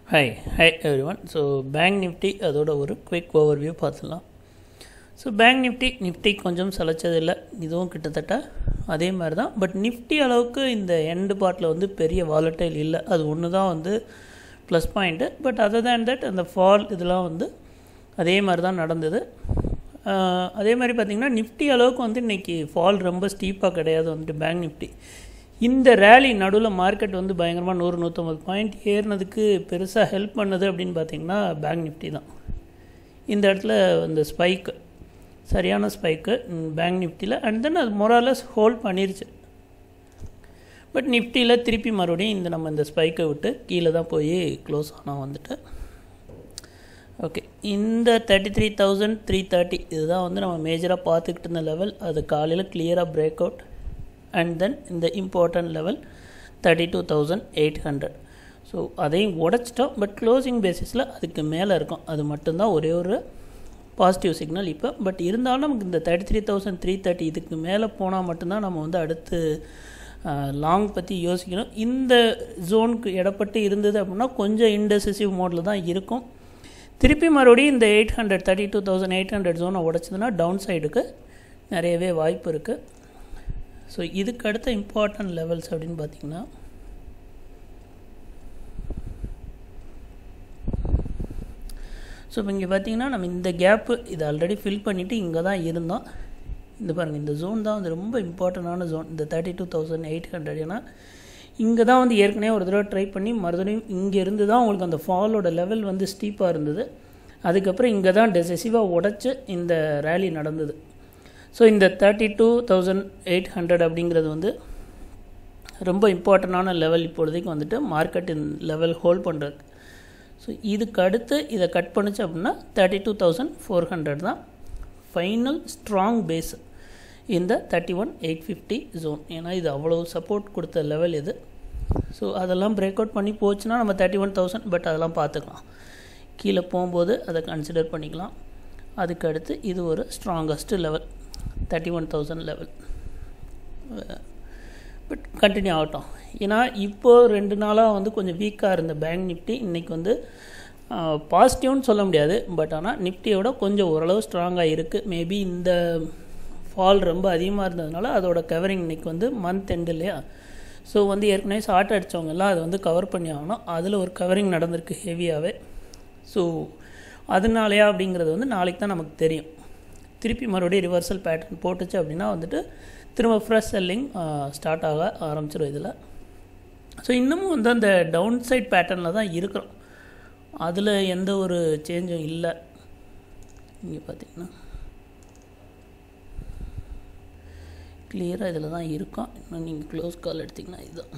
high hi everyone so Bank Nifty அதோட ஒரு quick overview பார்த்துடலாம் ஸோ பேங்க் நிஃப்டி நிஃப்டி கொஞ்சம் சளைச்சதில்லை இதுவும் கிட்டத்தட்ட அதே மாதிரி தான் பட் நிஃப்டி அளவுக்கு இந்த எண்டு பார்ட்டில் வந்து பெரிய வாலட்டைல் இல்லை அது ஒன்று தான் வந்து plus point but other than that அந்த ஃபால் இதெல்லாம் வந்து அதே மாதிரி தான் நடந்தது ஆஹ் அதே மாதிரி பார்த்திங்கன்னா நிஃப்டி அளவுக்கு வந்து இன்றைக்கி ஃபால் ரொம்ப ஸ்டீப்பாக கிடையாது வந்துட்டு பேங்க் நிஃப்டி இந்த ரேலி நடுவில் மார்க்கெட் வந்து பயங்கரமாக நூறு நூற்றம்பது பாயிண்ட் ஏறினதுக்கு பெருசாக ஹெல்ப் பண்ணது அப்படின்னு பார்த்தீங்கன்னா பேங்க் நிஃப்டி தான் இந்த இடத்துல இந்த ஸ்பைக்கு சரியான ஸ்பைக்கு பேங்க் நிஃப்டியில் அண்ட் தென் அது மொராலஸ் ஹோல்ட் பண்ணிருச்சு பட் நிஃப்டியில் திருப்பி மறுபடியும் இந்த நம்ம இந்த ஸ்பைக்கை விட்டு கீழே தான் போய் க்ளோஸ் ஆனால் வந்துட்டு ஓகே இந்த thirty three thousand three thirty இதுதான் வந்து நம்ம மேஜராக பார்த்துக்கிட்டு இருந்த லெவல் அது காலையில் கிளியராக பிரேக் அவுட் அண்ட் தென் இந்த important level thirty two thousand eight hundred so அதையும் உடச்சிட்டோம் பட் க்ளோசிங் பேசிஸில் அதுக்கு மேலே இருக்கும் அது மட்டும்தான் ஒரே ஒரு பாசிட்டிவ் சிக்னல் இப்போ பட் இருந்தாலும் நமக்கு இந்த thirty three thousand three thirty இதுக்கு மேலே போனால் மட்டும்தான் நம்ம வந்து அடுத்து லாங் பற்றி யோசிக்கணும் இந்த ஜோனுக்கு இடப்பட்டு இருந்தது அப்படின்னா கொஞ்சம் இன்டெசிசிவ் மோடில் தான் இருக்கும் திருப்பி மறுபடியும் இந்த eight hundred thirty two thousand eight hundred ஜோனை உடச்சதுன்னா டவுன் சைடுக்கு நிறையவே வாய்ப்பு இருக்குது ஸோ இதுக்கு அடுத்த இம்பார்ட்டன்ட் லெவல்ஸ் அப்படின்னு பார்த்தீங்கன்னா ஸோ இப்போ இங்கே பார்த்தீங்கன்னா நம்ம இந்த கேப்பு இதை ஆல்ரெடி ஃபில் பண்ணிவிட்டு இங்கே தான் இருந்தோம் இந்த பாருங்கள் இந்த ஜோன் தான் வந்து ரொம்ப இம்பார்ட்டண்டான ஜோன் இந்த thirty two thousand eight hundred ஏன்னா இங்கே தான் வந்து ஏற்கனவே ஒரு தடவை ட்ரை பண்ணி மறுபடியும் இங்கே இருந்து தான் உங்களுக்கு அந்த ஃபாலோட லெவல் வந்து ஸ்டீப்பாக இருந்தது அதுக்கப்புறம் இங்கே தான் டெசிசிவாக உடச்சி இந்த ரேலி நடந்தது ஸோ இந்த thirty two thousand eight hundred அப்படிங்கிறது வந்து ரொம்ப இம்பார்ட்டண்டான லெவல் இப்பொழுதைக்கு வந்துட்டு மார்க்கெட்டின் லெவல் ஹோல்ட் பண்ணுறது ஸோ இதுக்கு அடுத்து இதை கட் பண்ணுச்சு அப்படின்னா thirty two thousand four hundred தான் ஃபைனல் ஸ்ட்ராங் பேஸ் இந்த thirty one eight fifty zone ஏன்னா இது அவ்வளோ சப்போர்ட் கொடுத்த லெவல் இது ஸோ அதெல்லாம் பிரேக் அவுட் பண்ணி போச்சுன்னா நம்ம தேர்ட்டி ஒன் தௌசண்ட் பட் அதெல்லாம் பார்த்துக்கலாம் கீழே போகும்போது அதை கன்சிடர் பண்ணிக்கலாம் அதுக்கு அடுத்து இது ஒரு strongest level thirty one thousand level but continue ஆகட்டும் ஏன்னா இப்போது ரெண்டு நாளாக வந்து கொஞ்சம் வீக்காக இருந்த பேங்க் நிஃப்டி இன்றைக்கி வந்து பாசிட்டிவ்னு சொல்ல முடியாது பட் ஆனால் நிஃப்டியோட கொஞ்சம் ஓரளவு ஸ்ட்ராங்காக இருக்குது மேபி இந்த ஃபால் ரொம்ப அதிகமாக இருந்ததுனால அதோட கவரிங் இன்றைக்கி வந்து மந்த் எண்டு இல்லையா ஸோ வந்து ஏற்கனவே ஷார்ட் அடித்தவங்கெல்லாம் அதை வந்து கவர் பண்ணி ஆகணும் அதில் ஒரு கவரிங் நடந்திருக்கு ஹெவியாகவே ஸோ அதனாலயா அப்படிங்கிறது வந்து நாளைக்கு தான் நமக்கு தெரியும் திருப்பி மறுபடியும் ரிவர்சல் பேட்டர்ன் போட்டுச்சு அப்படின்னா வந்துட்டு திரும்ப ஃப்ரெஷ் செல்லிங் ஸ்டார்ட் ஆக ஆரம்பிச்சிடும் இதில் ஸோ இன்னமும் வந்து அந்த டவுன் சைட் பேட்டர்னில் தான் இருக்கிறோம் அதில் எந்த ஒரு சேஞ்சும் இல்லை இங்கே பார்த்தீங்கன்னா கிளியராக இதில் தான் இருக்கும் இன்னும் நீங்கள் க்ளோஸ் கால் எடுத்திங்கன்னா இதுதான்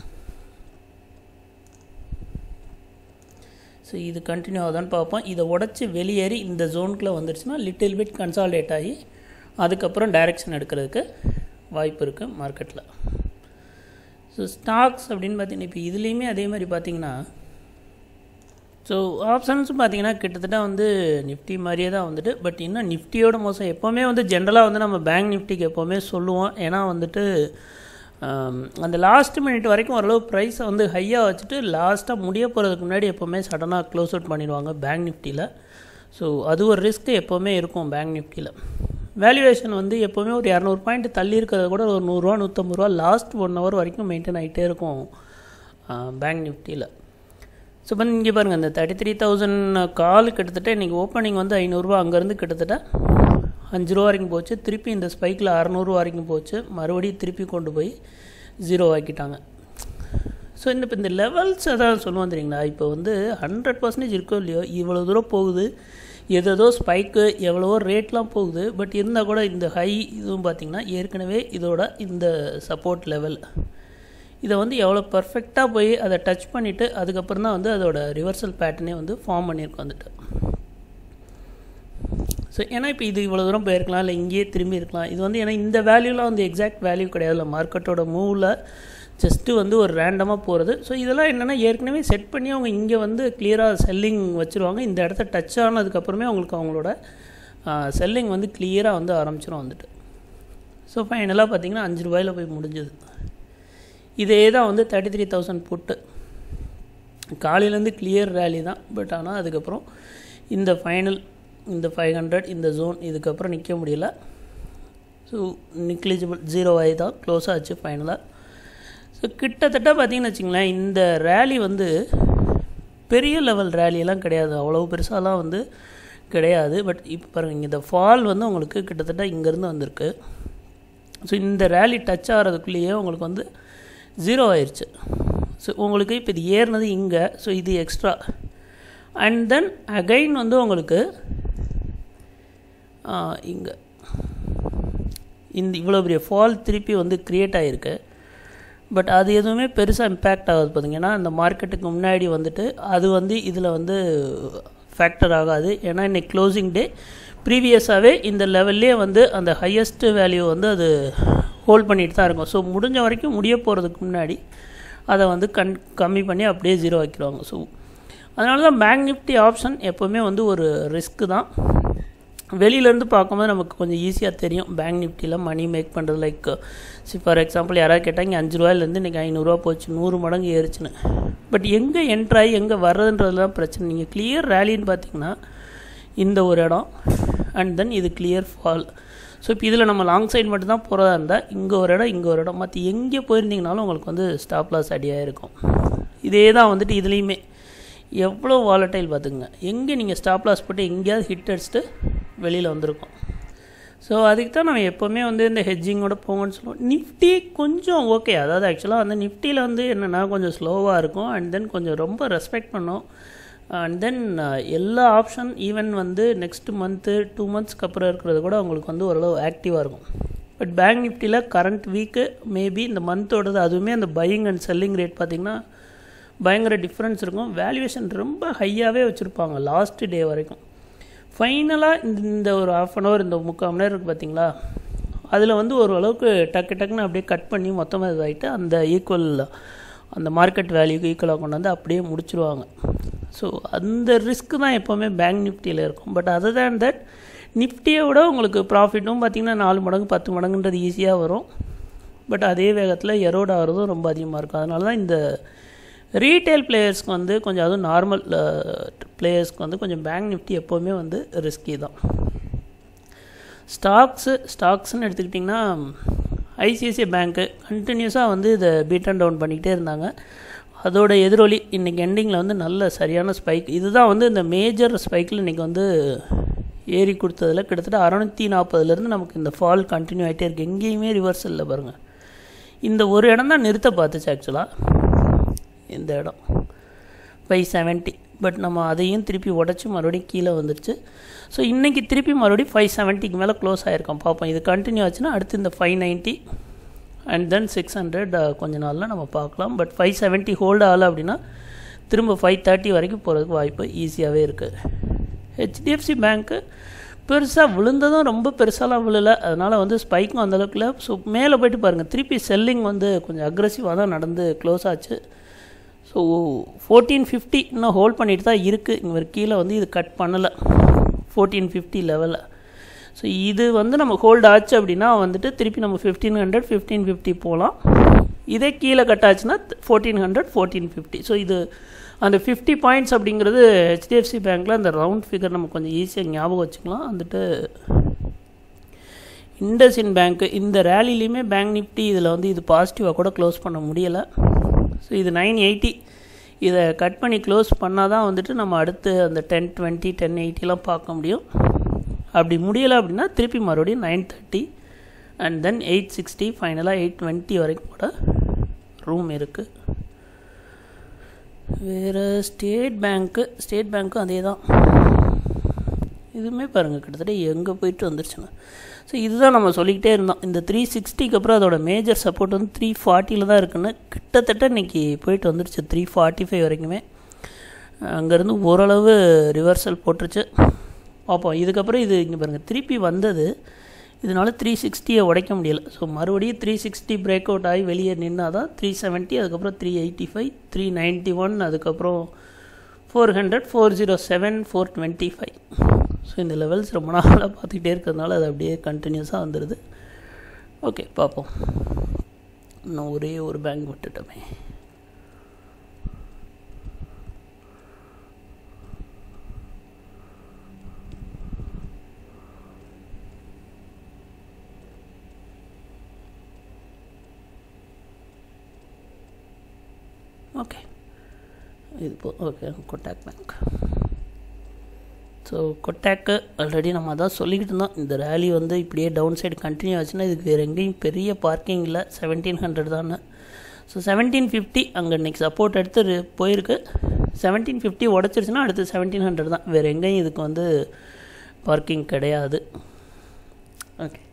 ஸோ இது கண்டினியூ ஆகுதான்னு பார்ப்போம் இதை உடச்சி வெளியேறி இந்த ஜோனுக்குள்ளே வந்துடுச்சுன்னா லிட்டில் பிட் கன்சால்டேட் ஆகி அதுக்கப்புறம் டைரெக்ஷன் எடுக்கிறதுக்கு வாய்ப்பு இருக்குது மார்க்கெட்டில் ஸோ ஸ்டாக்ஸ் அப்படின்னு பார்த்தீங்கன்னா இப்போ இதுலேயுமே அதே மாதிரி பார்த்தீங்கன்னா ஸோ ஆப்ஷன்ஸும் பார்த்தீங்கன்னா கிட்டத்தட்ட வந்து நிஃப்டி மாதிரியே தான் வந்துட்டு பட் இன்னும் நிஃப்டியோட மோசம் எப்போவுமே வந்து ஜென்ரலாக வந்து நம்ம பேங்க் நிஃப்டிக்கு எப்போவுமே சொல்லுவோம் ஏன்னா வந்துட்டு அந்த லாஸ்ட் மினிட் வரைக்கும் ஓரளவு ப்ரைஸை வந்து ஹையாக வச்சுட்டு லாஸ்ட்டாக முடிய போகிறதுக்கு முன்னாடி எப்போவுமே சடனாக க்ளோஸ் அவுட் பண்ணிடுவாங்க பேங்க் நிஃப்டியில் ஸோ அது ஒரு ரிஸ்க் எப்போவுமே இருக்கும் பேங்க் நிஃப்டியில் வேல்யூவேஷன் வந்து எப்போவுமே ஒரு இரநூறு பாயிண்ட் தள்ளி இருக்கிறத கூட ஒரு நூறுரூவா நூற்றம்பது ரூபா லாஸ்ட் ஒன் ஹவர் வரைக்கும் மெயின்டைன் ஆகிட்டே இருக்கும் பேங்க் நிஃப்டியில் ஸோ இப்போ இங்கே பாருங்கள் இந்த தேர்ட்டி த்ரீ தௌசண்ட் கால் கிட்டத்தட்ட இன்றைக்கி ஓப்பனிங் வந்து ஐநூறுரூவா அங்கேருந்து கிட்டத்தட்ட அஞ்சு ரூபா வரைக்கும் போச்சு திருப்பி இந்த ஸ்பைக்கில் அறநூறுவா வரைக்கும் போச்சு மறுபடியும் திருப்பி கொண்டு போய் ஜீரோ ஆக்கிட்டாங்க ஸோ இந்த இப்போ இந்த லெவல்ஸ் அதான் சொல்லுவோம் தெரியுங்களா இப்போ வந்து ஹண்ட்ரட் பர்சன்டேஜ் இருக்கோ இல்லையோ இவ்வளோ தூரம் போகுது எதோ ஸ்பைக்கு எவ்வளவோ ரேட்லாம் போகுது பட் இருந்தால் கூட இந்த ஹை இதுவும் பார்த்திங்கன்னா ஏற்கனவே இதோட இந்த சப்போர்ட் லெவல் இதை வந்து எவ்வளோ பர்ஃபெக்டாக போய் அதை டச் பண்ணிவிட்டு அதுக்கப்புறம் தான் வந்து அதோட ரிவர்சல் பேட்டர்னே வந்து ஃபார்ம் பண்ணியிருக்கோம் வந்துட்டு ஸோ ஏன்னா இப்போ இது இவ்வளோ தூரம் போயிருக்கலாம் இல்லை இங்கேயே திரும்பி இருக்கலாம் இது வந்து ஏன்னா இந்த வேல்யூலாம் வந்து எக்ஸாக்ட் வேல்யூ கிடையாதுல்ல மார்க்கெட்டோட மூவில் ஜஸ்ட்டு வந்து ஒரு ரேண்டமாக போகிறது ஸோ இதெல்லாம் என்னென்னா ஏற்கனவே செட் பண்ணி அவங்க இங்கே வந்து கிளியராக செல்லிங் வச்சுருவாங்க இந்த இடத்த டச் ஆனதுக்கப்புறமே அவங்களுக்கு அவங்களோட செல்லிங் வந்து கிளியராக வந்து ஆரம்பிச்சிடும் வந்துட்டு ஸோ ஃபைனலாக பார்த்திங்கன்னா அஞ்சு ரூபாயில் போய் முடிஞ்சது இதே தான் வந்து தேர்ட்டி த்ரீ தௌசண்ட் புட்டு காலையிலேருந்து கிளியர் ரேலி தான் பட் ஆனால் அதுக்கப்புறம் இந்த ஃபைனல் இந்த ஃபைவ் ஹண்ட்ரட் இந்த ஜோன் இதுக்கப்புறம் நிற்க முடியல ஸோ நிக்லிஜிபிள் ஜீரோ ஆகி தான் க்ளோஸ் ஆச்சு ஃபைனலாக ஸோ கிட்டத்தட்ட பார்த்தீங்கன்னு வச்சிங்களேன் இந்த ரேலி வந்து பெரிய லெவல் ரேலியெல்லாம் கிடையாது அவ்வளோ பெருசாலாம் வந்து கிடையாது பட் இப்போ பாருங்கள் இங்கே இந்த ஃபால் வந்து உங்களுக்கு கிட்டத்தட்ட இங்கேருந்து வந்திருக்கு ஸோ இந்த ரேலி டச் ஆகிறதுக்குள்ளேயே உங்களுக்கு வந்து ஜீரோ ஆயிடுச்சு ஸோ உங்களுக்கு இப்போ இது ஏறினது இங்கே ஸோ இது எக்ஸ்ட்ரா அண்ட் தென் அகைன் வந்து உங்களுக்கு இங்கே இந்த இவ்வளோ பெரிய ஃபால் திருப்பி வந்து க்ரியேட் ஆகிருக்கு பட் அது எதுவுமே பெருசாக இம்பேக்ட் ஆகாது பார்த்தீங்கன்னா இந்த மார்க்கெட்டுக்கு முன்னாடி வந்துட்டு அது வந்து இதில் வந்து ஃபேக்டர் ஆகாது ஏன்னா இன்னைக்கு க்ளோசிங் டே ப்ரீவியஸாகவே இந்த லெவல்லே வந்து அந்த ஹையஸ்ட் வேல்யூ வந்து அது ஹோல்ட் பண்ணிட்டு தான் இருக்கும் ஸோ முடிஞ்ச வரைக்கும் முடிய போகிறதுக்கு முன்னாடி அதை வந்து கண் கம்மி பண்ணி அப்படியே ஜீரோ ஆக்கிடுவாங்க ஸோ அதனால தான் பேங்க் நிஃப்டி ஆப்ஷன் எப்போவுமே வந்து ஒரு ரிஸ்க்கு தான் வெளியிலேருந்து பார்க்கும்போது நமக்கு கொஞ்சம் ஈஸியாக தெரியும் பேங்க் நிஃப்டியில் மணி மேக் பண்ணுறது லைக் சி ஃபார் எக்ஸாம்பிள் யாராவது கேட்டால் இங்கே அஞ்சு ரூபாயிலேருந்து இன்றைக்கி ஐநூறுரூவா போச்சு நூறு மடங்கு ஏறிச்சுன்னு பட் எங்கே என்ட்ராகி எங்கே வர்றதுன்றது தான் பிரச்சனை நீங்கள் கிளியர் ரேலின்னு பார்த்தீங்கன்னா இந்த ஒரு இடம் அண்ட் தென் இது கிளியர் ஃபால் ஸோ இப்போ இதில் நம்ம லாங் சைடு மட்டும் தான் போகிறதா இருந்தால் இங்கே ஒரு இடம் இங்கே ஒரு இடம் மற்ற எங்கே போயிருந்தீங்கனாலும் உங்களுக்கு வந்து ஸ்டாப் லாஸ் அடியாக இருக்கும் இதே தான் வந்துட்டு இதுலேயுமே எவ்வளோ வாலட்டைல் பார்த்துங்க எங்கே நீங்கள் ஸ்டாப் லாஸ் போட்டு எங்கேயாவது ஹிட் அடிச்சுட்டு வெளியில் வந்திருக்கோம் ஸோ அதுக்கு தான் நம்ம எப்போவுமே வந்து இந்த ஹெட்ஜிங்கோட போங்கன்னு சொல்லுவோம் நிஃப்டி கொஞ்சம் ஓகே அதாவது ஆக்சுவலாக வந்து நிஃப்டியில் வந்து என்னென்னா கொஞ்சம் ஸ்லோவாக இருக்கும் அண்ட் தென் கொஞ்சம் ரொம்ப ரெஸ்பெக்ட் பண்ணும் அண்ட் தென் எல்லா ஆப்ஷன் ஈவன் வந்து நெக்ஸ்ட் மந்த்து டூ மந்த்ஸ்க்கு அப்புறம் இருக்கிறது கூட உங்களுக்கு வந்து ஓரளவு ஆக்டிவாக இருக்கும் பட் பேங்க் நிஃப்டியில் கரண்ட் வீக்கு மேபி இந்த மந்தோடது அதுவுமே அந்த பையிங் அண்ட் செல்லிங் ரேட் பார்த்திங்கன்னா பயங்கர டிஃப்ரென்ஸ் இருக்கும் வேல்யூவேஷன் ரொம்ப ஹையாகவே வச்சுருப்பாங்க லாஸ்ட் டே வரைக்கும் ஃபைனலாக இந்த இந்த ஒரு ஆஃப் அன் ஹவர் இந்த முக்கால் மணி நேரம் இருக்குது பார்த்தீங்களா அதில் வந்து ஓரளவுக்கு டக்கு டக்குன்னு அப்படியே கட் பண்ணி மொத்தமாக இதாகிட்டு அந்த ஈக்குவல் அந்த மார்க்கெட் வேல்யூக்கு ஈக்குவலாக கொண்டு வந்து அப்படியே முடிச்சிருவாங்க ஸோ அந்த ரிஸ்க் தான் எப்போவுமே பேங்க் நிஃப்டியில் இருக்கும் பட் அதர் தேன் தட் நிஃப்டியை விட உங்களுக்கு ப்ராஃபிட்டும் பார்த்திங்கன்னா நாலு மடங்கு பத்து மடங்குன்றது ஈஸியாக வரும் பட் அதே வேகத்தில் எரோட் ஆகிறதும் ரொம்ப அதிகமாக இருக்கும் அதனால தான் இந்த ரீட்டைல் பிளேயர்ஸ்க்கு வந்து கொஞ்சம் அதுவும் நார்மல் பிளேயர்ஸ்க்கு வந்து கொஞ்சம் பேங்க் நிஃப்டி எப்போவுமே வந்து ரிஸ்கி தான் ஸ்டாக்ஸு ஸ்டாக்ஸ்னு எடுத்துக்கிட்டிங்கன்னா ஐசிஐசிஐ பேங்க்கு கண்டினியூஸாக வந்து இதை பீட் அண்ட் டவுன் பண்ணிக்கிட்டே இருந்தாங்க அதோட எதிரொலி இன்றைக்கி எண்டிங்கில் வந்து நல்ல சரியான ஸ்பைக் இதுதான் வந்து இந்த மேஜர் ஸ்பைக்கில் இன்றைக்கி வந்து ஏறி கொடுத்ததில் கிட்டத்தட்ட அறநூற்றி நாற்பதுலேருந்து நமக்கு இந்த ஃபால் கண்டினியூ ஆகிட்டே இருக்குது எங்கேயுமே ரிவர்ஸ் இல்லை பாருங்கள் இந்த ஒரு இடம் தான் நிறுத்த பார்த்துச்சு ஆக்சுவலாக இந்த இடம் ஃபைவ் செவன்ட்டி பட் நம்ம அதையும் திருப்பி உடச்சி மறுபடியும் கீழே வந்துருச்சு ஸோ இன்றைக்கி திருப்பி மறுபடியும் ஃபைவ் செவன்ட்டிக்கு மேலே க்ளோஸ் ஆகிருக்கோம் பார்ப்போம் இது கண்டினியூ ஆச்சுன்னா அடுத்து இந்த five ninety and then six hundred கொஞ்ச நாளில் நம்ம பார்க்கலாம் பட் ஃபைவ் செவன்ட்டி ஹோல்டு ஆகலை அப்படின்னா திரும்ப ஃபைவ் தேர்ட்டி வரைக்கும் போகிறதுக்கு வாய்ப்பு ஈஸியாகவே இருக்குது ஹெச்டிஎஃப்சி பேங்க்கு பெருசாக விழுந்ததும் ரொம்ப பெருசாலாம் விழலை அதனால் வந்து ஸ்பைக்கும் அந்தளவுக்கு இல்லை ஸோ மேலே போயிட்டு பாருங்கள் திருப்பி செல்லிங் வந்து கொஞ்சம் அக்ரஸிவாக தான் நடந்து க்ளோஸ் ஆச்சு ஸோ ஃபோர்டீன் ஃபிஃப்டி இன்னும் ஹோல்ட் பண்ணிட்டு தான் இருக்குது இங்கே கீழே வந்து இது கட் பண்ணலை ஃபோர்டீன் ஃபிஃப்டி லெவலில் ஸோ இது வந்து நம்ம ஹோல்ட் ஆச்சு அப்படின்னா வந்துட்டு திருப்பி நம்ம ஃபிஃப்டீன் ஹண்ட்ரட் ஃபிஃப்டீன் ஃபிஃப்டி போகலாம் இதே கீழே கட் ஆச்சுன்னா fourteen hundred fourteen fifty so இது அந்த ஃபிஃப்டி பாயிண்ட்ஸ் அப்படிங்கிறது ஹெச்டிஎஃப்சி பேங்க்கில் அந்த ரவுண்ட் ஃபிகர் நம்ம கொஞ்சம் ஈஸியாக ஞாபகம் வச்சுக்கலாம் வந்துட்டு இண்டஸ்இன் பேங்க்கு இந்த ரேலிலையுமே பேங்க் நிஃப்டி இதில் வந்து இது பாசிட்டிவாக கூட க்ளோஸ் பண்ண முடியலை ஸோ இது நைன் எயிட்டி இதை கட் பண்ணி க்ளோஸ் பண்ணால் தான் வந்துட்டு நம்ம அடுத்து அந்த டென் டுவெண்ட்டி டென் எயிட்டிலாம் பார்க்க முடியும் அப்படி முடியலை அப்படின்னா திருப்பி மறுபடியும் nine thirty and then eight sixty ஃபைனலாக எயிட் டுவெண்ட்டி வரைக்கும் கூட ரூம் இருக்குது வேறு ஸ்டேட் பேங்க்கு ஸ்டேட் பேங்க்கும் அதே தான் இதுவுமே பாருங்கள் கிட்டத்தட்ட எங்கே போயிட்டு வந்துருச்சுன்னு ஸோ இதுதான் நம்ம சொல்லிக்கிட்டே இருந்தோம் இந்த த்ரீ சிக்ஸ்டிக்கு அப்புறம் அதோட மேஜர் சப்போர்ட் வந்து த்ரீ ஃபார்ட்டியில் தான் இருக்குன்னு கிட்டத்தட்ட இன்றைக்கி போயிட்டு வந்துருச்சு த்ரீ ஃபார்ட்டி ஃபைவ் வரைக்குமே அங்கேருந்து ஓரளவு ரிவர்சல் போட்டுருச்சு பார்ப்போம் இதுக்கப்புறம் இது இங்கே பாருங்கள் திருப்பி வந்தது இதனால் த்ரீ சிக்ஸ்டியை உடைக்க முடியலை ஸோ மறுபடியும் த்ரீ சிக்ஸ்டி பிரேக் அவுட் ஆகி வெளியே நின்னால் தான் த்ரீ செவன்ட்டி அதுக்கப்புறம் three eighty five three ninety one அதுக்கப்புறம் four hundred four zero seven four twenty five so இந்த லெவல்ஸ் ரொம்ப நாளாக பார்த்துக்கிட்டே இருக்கிறதுனால அது அப்படியே கண்டினியூஸாக வந்துடுது ஓகே பார்ப்போம் இன்னும் ஒரே ஒரு பேங்க் விட்டுட்டோமே ஓகே இது போ ஓகே கொட்டாக் பேங்க் ஸோ கொட்டாக்கு ஆல்ரெடி நம்ம அதான் சொல்லிக்கிட்டு இருந்தோம் இந்த ரேலி வந்து இப்படியே டவுன் சைடு கண்டினியூ ஆச்சுன்னா இதுக்கு வேறு எங்கேயும் பெரிய பார்க்கிங் இல்லை செவன்டீன் ஹண்ட்ரட் தானே ஸோ செவன்டீன் ஃபிஃப்டி அங்கே இன்றைக்கி சப்போர்ட் எடுத்து ரு- போயிருக்கு செவன்டீன் ஃபிஃப்டி உடச்சிருச்சுன்னா அடுத்து செவன்டீன் ஹண்ட்ரட் தான் வேறு எங்கேயும் இதுக்கு வந்து பார்க்கிங் கிடையாது ஓகே